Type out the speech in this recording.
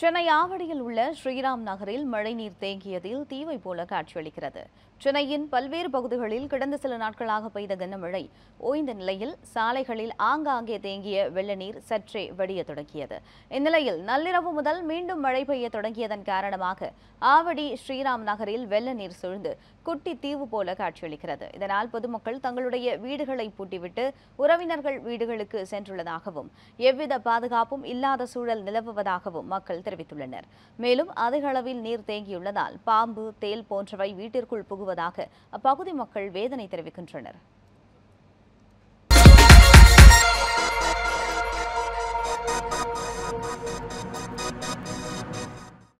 சென்னை ஆவடியில் உள்ள ஸ்ரீராம் நகரில் மழைநீர் தேங்கியதில் தீவை போல காட்சியளிக்கிறது சென்னையின் பல்வேறு பகுதிகளில் கடந்த சில நாட்களாக பெய்த கனமழை ஓய்ந்த நிலையில் சாலைகளில் ஆங்காங்கே தேங்கிய வெள்ள நீர் சற்றே வடிய தொடங்கியது இந்நிலையில் நள்ளிரவு முதல் மீண்டும் மழை பெய்ய தொடங்கியதன் காரணமாக ஆவடி ஸ்ரீராம் நகரில் வெள்ள நீர் சூழ்ந்து குட்டி தீவு போல காட்சியளிக்கிறது இதனால் பொதுமக்கள் தங்களுடைய வீடுகளை பூட்டிவிட்டு உறவினர்கள் வீடுகளுக்கு சென்றுள்ளதாகவும் எவ்வித பாதுகாப்பும் இல்லாத சூழல் நிலவுவதாகவும் மக்கள் தெரிவித்துள்ளனர் மேலும் அதிக அளவில் நீர் தேங்கியுள்ளதால் பாம்பு தேல் போன்றவை வீட்டிற்குள் புகுவதாக அப்பகுதி மக்கள் வேதனை தெரிவிக்கின்றனர்